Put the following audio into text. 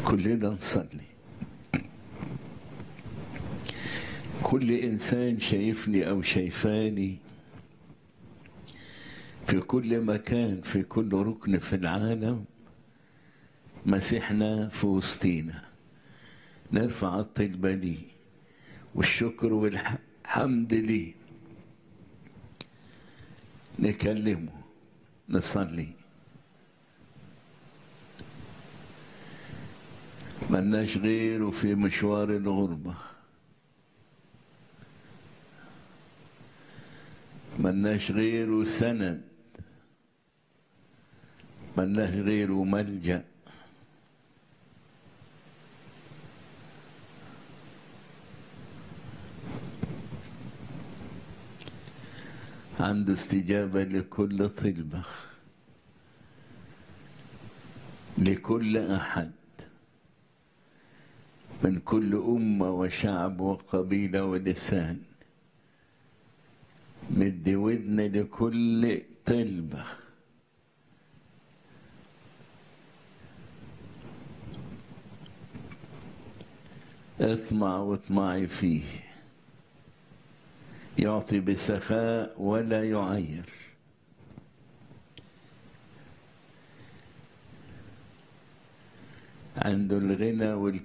كلنا نصلي كل إنسان شايفني أو شايفاني في كل مكان في كل ركن في العالم مسيحنا في وسطينا نرفع الطلبة ليه والشكر والحمد ليه نكلمه نصلي ملناش غيره في مشوار الغربة ملناش غيره سند ملناش غيره ملجأ عنده استجابة لكل طلبة لكل أحد من كل أمة وشعب وقبيلة ولسان مد ودن لكل طلبة اطمع واطمعي فيه يعطي بسخاء ولا يعير عنده الغنى والكرم